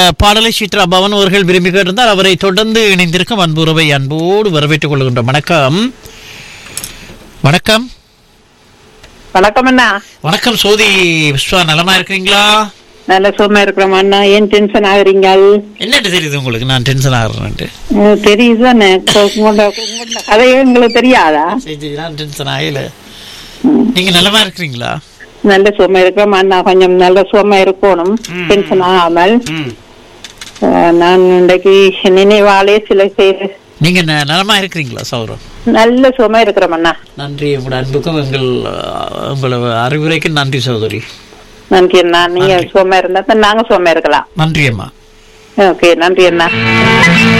பாடலை சித்ரா பவன் அவர்கள் விரும்பி கேட்டிருந்தால் அவரை தொடர்ந்து இணைந்திருக்கும் அன்புறவை அன்போடு வரவேற்றுக் கொள்கின்றோம் வணக்கம் வணக்கம் வணக்கம் அண்ணா வணக்கம் சோதி விஸ்வா நலமா இருக்கிறீங்களா நல்ல சும்மா இருக்கிறோம் அண்ணா ஏன் டென்ஷன் ஆகுறீங்க என்னட்டு தெரியுது உங்களுக்கு நான் டென்ஷன் ஆகிறேன்ட்டு அஹ் தெரியுது தானே உங்களோட உங்களோட கதையே உங்களுக்கு தெரியாதா சரி நான் டென்ஷன் ஆகல நீங்க நலமா இருக்கிறீங்களா நல்ல சும்மா இருக்கிறோம் அண்ணா கொஞ்சம் நல்ல சும்மா இருக்கணும் ம், டென்ஷன் ஆகாமல் ம் அஹ் நான் இன்றைக்கு நினைவாலே சில செய்து நீங்க ந- நலமா இருக்கிறீங்களா சௌரம் நல்ல சும்மா இருக்கிறோம் அண்ணா நன்றி உங்களோட அன்புக்கும் எங்கள் அஹ், உங்களோட அறிவுரைக்கு நன்றி சகோதரி நன்றி அண்ணா நீங்க சும்மா இருந்தா தான் நாங்க சும்மா இருக்கலாம் நன்றி அம்மா ஓகே நன்றி அண்ணா